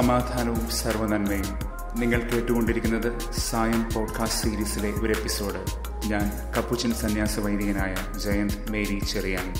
സമാധാനവും സർവനന്മയും നിങ്ങൾ കേട്ടുകൊണ്ടിരിക്കുന്നത് സായം പോഡ്കാസ്റ്റ് സീരീസിലെ ഒരു എപ്പിസോഡ് ഞാൻ കപ്പുച്ചൻ സന്യാസ വൈദികനായ ജയന്ത് മേരി ചെറിയാൻ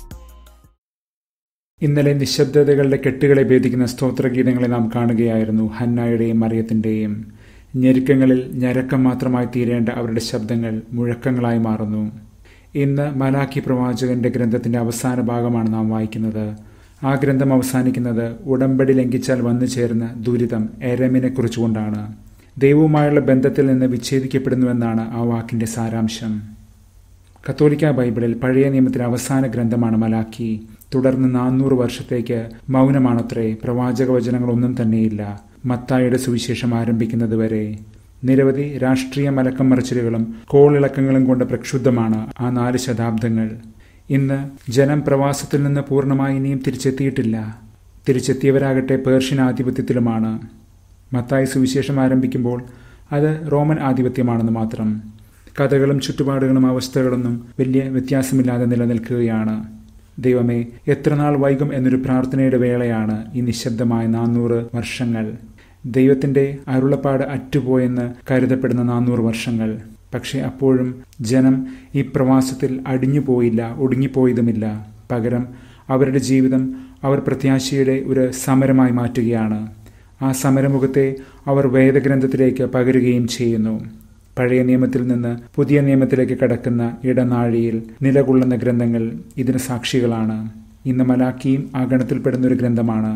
ഇന്നലെ നിശബ്ദതകളുടെ കെട്ടുകളെ ഭേദിക്കുന്ന സ്തോത്രഗീതങ്ങളെ നാം കാണുകയായിരുന്നു ഹന്നായുടെയും മറിയത്തിന്റെയും ഞെരുക്കങ്ങളിൽ ഞരക്കം മാത്രമായി തീരേണ്ട അവരുടെ ശബ്ദങ്ങൾ മുഴക്കങ്ങളായി മാറുന്നു ഇന്ന് മലാഖി പ്രവാചകന്റെ ഗ്രന്ഥത്തിന്റെ അവസാന ഭാഗമാണ് നാം വായിക്കുന്നത് ആ ഗ്രന്ഥം അവസാനിക്കുന്നത് ഉടമ്പടി ലംഘിച്ചാൽ വന്നു ചേരുന്ന ദുരിതം എരമിനെ കുറിച്ചുകൊണ്ടാണ് ദൈവവുമായുള്ള ബന്ധത്തിൽ നിന്ന് വിച്ഛേദിക്കപ്പെടുന്നുവെന്നാണ് ആ വാക്കിന്റെ സാരാംശം കത്തോലിക്ക ബൈബിളിൽ പഴയ നിയമത്തിലെ അവസാന ഗ്രന്ഥമാണ് മലാഖി തുടർന്ന് നാനൂറ് വർഷത്തേക്ക് മൗനമാണത്രേ പ്രവാചക വചനങ്ങളൊന്നും തന്നെയില്ല മത്തായുടെ സുവിശേഷം ആരംഭിക്കുന്നത് വരെ നിരവധി രാഷ്ട്രീയ മലക്കം മറിച്ചിലുകളും കോളിളക്കങ്ങളും കൊണ്ട് പ്രക്ഷുബ്ധമാണ് ആ നാല് ശതാബ്ദങ്ങൾ ഇന്ന് ജനം പ്രവാസത്തിൽ നിന്ന് പൂർണ്ണമായി ഇനിയും തിരിച്ചെത്തിയിട്ടില്ല തിരിച്ചെത്തിയവരാകട്ടെ പേർഷ്യൻ ആധിപത്യത്തിലുമാണ് മത്തായി സുവിശേഷം ആരംഭിക്കുമ്പോൾ അത് റോമൻ ആധിപത്യമാണെന്ന് മാത്രം കഥകളും ചുറ്റുപാടുകളും അവസ്ഥകളൊന്നും വലിയ വ്യത്യാസമില്ലാതെ നിലനിൽക്കുകയാണ് ദൈവമേ എത്ര നാൾ വൈകും എന്നൊരു പ്രാർത്ഥനയുടെ വേളയാണ് ഈ നിശബ്ദമായ നാനൂറ് വർഷങ്ങൾ ദൈവത്തിന്റെ അരുളപ്പാട് അറ്റുപോയെന്ന് കരുതപ്പെടുന്ന നാനൂറ് വർഷങ്ങൾ പക്ഷെ അപ്പോഴും ജനം ഈ പ്രവാസത്തിൽ അടിഞ്ഞുപോയില്ല ഒടുങ്ങിപ്പോയതുമില്ല പകരം അവരുടെ ജീവിതം അവർ പ്രത്യാശയുടെ ഒരു സമരമായി മാറ്റുകയാണ് ആ സമരമുഖത്തെ അവർ വേദഗ്രന്ഥത്തിലേക്ക് പകരുകയും ചെയ്യുന്നു പഴയ നിയമത്തിൽ നിന്ന് പുതിയ നിയമത്തിലേക്ക് കടക്കുന്ന ഇടനാഴിയിൽ നിലകൊള്ളുന്ന ഗ്രന്ഥങ്ങൾ ഇതിന് സാക്ഷികളാണ് ഇന്ന് മലാക്കിയും ആ ഗണത്തിൽപ്പെടുന്ന ഒരു ഗ്രന്ഥമാണ്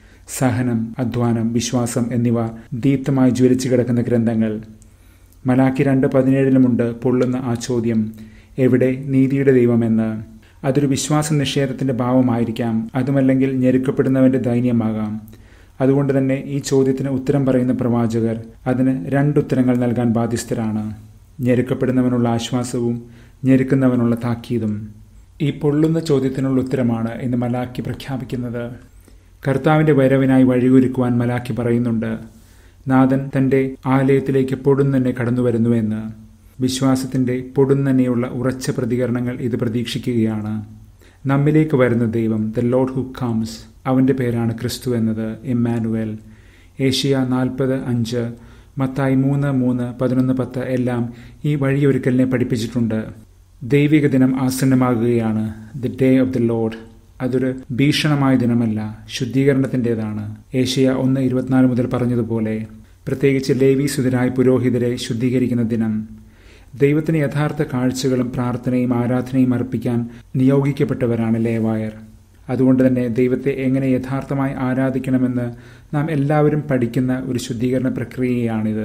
സഹനം അധ്വാനം വിശ്വാസം എന്നിവ ദീപ്തമായി ജ്വലിച്ചു കിടക്കുന്ന ഗ്രന്ഥങ്ങൾ മലാക്കി രണ്ട് പതിനേഴിലുമുണ്ട് പൊള്ളുന്ന ആ ചോദ്യം എവിടെ നീതിയുടെ ദൈവമെന്ന് അതൊരു വിശ്വാസ നിഷേധത്തിന്റെ ഭാവമായിരിക്കാം അതുമല്ലെങ്കിൽ ഞെരുക്കപ്പെടുന്നവന്റെ ദൈന്യമാകാം അതുകൊണ്ട് തന്നെ ഈ ചോദ്യത്തിന് ഉത്തരം പറയുന്ന പ്രവാചകർ അതിന് രണ്ടുത്തരങ്ങൾ നൽകാൻ ബാധ്യസ്ഥരാണ് ഞെരുക്കപ്പെടുന്നവനുള്ള ആശ്വാസവും ഞെരുക്കുന്നവനുള്ള താക്കീതും ഈ പൊള്ളുന്ന ചോദ്യത്തിനുള്ള ഉത്തരമാണ് ഇന്ന് മലാക്കി പ്രഖ്യാപിക്കുന്നത് കർത്താവിന്റെ വരവിനായി വഴിയൊരുക്കുവാൻ മലാക്കി പറയുന്നുണ്ട് നാഥൻ തന്റെ ആലയത്തിലേക്ക് പൊടുന്നന്നെ കടന്നുവരുന്നുവെന്ന് വിശ്വാസത്തിന്റെ പൊടുന്നനെയുള്ള ഉറച്ച പ്രതികരണങ്ങൾ ഇത് പ്രതീക്ഷിക്കുകയാണ് നമ്മിലേക്ക് വരുന്ന ദൈവം ദ ലോഡ് ഹു കംസ് അവന്റെ പേരാണ് ക്രിസ്തു എന്നത് ഇമ്മാനുവൽ ഏഷ്യ നാൽപ്പത് അഞ്ച് മത്തായി മൂന്ന് മൂന്ന് പതിനൊന്ന് പത്ത് എല്ലാം ഈ വഴിയൊരുക്കലിനെ പഠിപ്പിച്ചിട്ടുണ്ട് ദൈവിക ദിനം ആസന്നമാകുകയാണ് the day of the Lord അതൊരു ഭീഷണമായ ദിനമല്ല ശുദ്ധീകരണത്തിൻ്റെതാണ് ഏഷ്യ ഒന്ന് ഇരുപത്തിനാല് മുതൽ പറഞ്ഞതുപോലെ പ്രത്യേകിച്ച് ലേവീസുതരായ പുരോഹിതരെ ശുദ്ധീകരിക്കുന്ന ദിനം ദൈവത്തിന് യഥാർത്ഥ കാഴ്ചകളും പ്രാർത്ഥനയും ആരാധനയും അർപ്പിക്കാൻ നിയോഗിക്കപ്പെട്ടവരാണ് ലേവായർ അതുകൊണ്ട് തന്നെ ദൈവത്തെ എങ്ങനെ യഥാർത്ഥമായി ആരാധിക്കണമെന്ന് നാം എല്ലാവരും പഠിക്കുന്ന ഒരു ശുദ്ധീകരണ പ്രക്രിയയാണിത്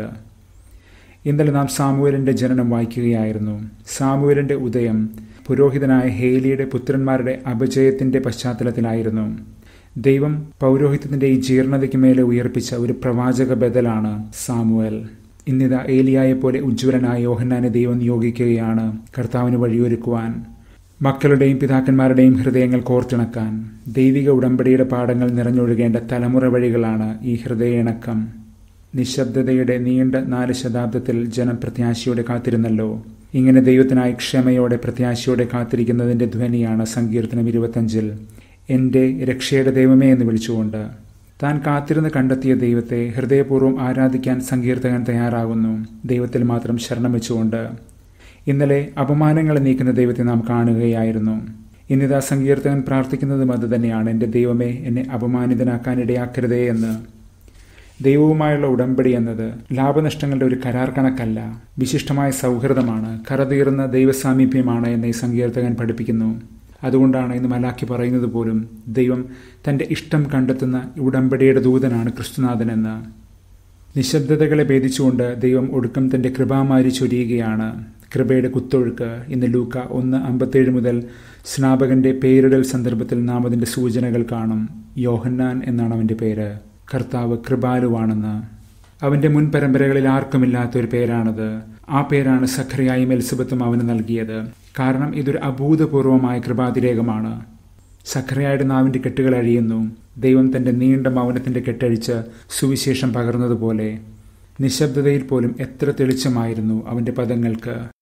ഇന്നലെ നാം സാമുവലിന്റെ ജനനം വായിക്കുകയായിരുന്നു സാമുവലിന്റെ ഉദയം പുരോഹിതനായ ഹേലിയുടെ പുത്രന്മാരുടെ അപജയത്തിന്റെ പശ്ചാത്തലത്തിലായിരുന്നു ദൈവം പൗരോഹിത്യത്തിന്റെ ഈ ജീർണതയ്ക്ക് മേലെ ഉയർപ്പിച്ച ഒരു പ്രവാചക ബദലാണ് സാമുവൽ ഇന്നിതാ ഏലിയായെ പോലെ ഉജ്ജ്വലനായ യോഹന്നാനെ ദൈവം നിയോഗിക്കുകയാണ് കർത്താവിന് വഴിയൊരുക്കുവാൻ മക്കളുടെയും പിതാക്കന്മാരുടെയും ഹൃദയങ്ങൾ കോർത്തിണക്കാൻ ദൈവിക ഉടമ്പടിയുടെ പാഠങ്ങൾ നിറഞ്ഞൊഴുകേണ്ട തലമുറ വഴികളാണ് ഈ ഹൃദയ ഇണക്കം നിശബ്ദതയുടെ നീണ്ട നാല് ശതാബ്ദത്തിൽ ജനം പ്രത്യാശയോടെ കാത്തിരുന്നല്ലോ ഇങ്ങനെ ദൈവത്തിനായി ക്ഷമയോടെ പ്രത്യാശയോടെ കാത്തിരിക്കുന്നതിന്റെ ധ്വനിയാണ് സങ്കീർത്തനം ഇരുപത്തഞ്ചിൽ എന്റെ രക്ഷയുടെ ദൈവമേ എന്ന് വിളിച്ചുകൊണ്ട് താൻ കാത്തിരുന്ന് കണ്ടെത്തിയ ദൈവത്തെ ഹൃദയപൂർവ്വം ആരാധിക്കാൻ സങ്കീർത്തകൻ തയ്യാറാകുന്നു ദൈവത്തിൽ മാത്രം ശരണം വെച്ചുകൊണ്ട് ഇന്നലെ അപമാനങ്ങളെ നീക്കുന്ന ദൈവത്തെ നാം കാണുകയായിരുന്നു ഇന്നിതാ സങ്കീർത്തകൻ പ്രാർത്ഥിക്കുന്നതും അത് തന്നെയാണ് എൻ്റെ ദൈവമേ എന്നെ അപമാനിതനാക്കാൻ ഇടയാക്കരുതേ എന്ന് ദൈവവുമായുള്ള ഉടമ്പടി എന്നത് ലാഭനഷ്ടങ്ങളുടെ ഒരു കരാർ കണക്കല്ല വിശിഷ്ടമായ സൗഹൃദമാണ് കറതീർന്ന ദൈവസാമീപ്യമാണ് എന്ന് ഈ സങ്കീർത്തകൻ പഠിപ്പിക്കുന്നു അതുകൊണ്ടാണ് ഇന്ന് മലാക്കി പറയുന്നത് പോലും ദൈവം തന്റെ ഇഷ്ടം കണ്ടെത്തുന്ന ഉടമ്പടിയുടെ ദൂതനാണ് ക്രിസ്തുനാഥനെന്ന് നിശബ്ദതകളെ ഭേദിച്ചുകൊണ്ട് ദൈവം ഒടുക്കം തന്റെ കൃപാമാരി ചൊരിയുകയാണ് കൃപയുടെ കുത്തൊഴുക്ക് ഇന്ന് ലൂക്ക ഒന്ന് അമ്പത്തേഴ് മുതൽ സ്നാപകന്റെ പേരിടൽ സന്ദർഭത്തിൽ നാം അതിന്റെ സൂചനകൾ കാണും യോഹന്നാൻ എന്നാണ് അവന്റെ പേര് കർത്താവ് കൃപാലുവാണെന്ന് അവന്റെ മുൻ പരമ്പരകളിൽ ആർക്കുമില്ലാത്ത ഒരു പേരാണത് ആ പേരാണ് സഖറിയായും എലിസബത്തും അവന് നൽകിയത് കാരണം ഇതൊരു അഭൂതപൂർവമായ കൃപാതിരേകമാണ് സഖറിയായുടെ നാവിന്റെ കെട്ടുകൾ അഴിയുന്നു ദൈവം തന്റെ നീണ്ട മൗനത്തിന്റെ കെട്ടഴിച്ച് സുവിശേഷം പകർന്നതുപോലെ നിശബ്ദതയിൽ പോലും എത്ര തെളിച്ചമായിരുന്നു അവന്റെ പദങ്ങൾക്ക്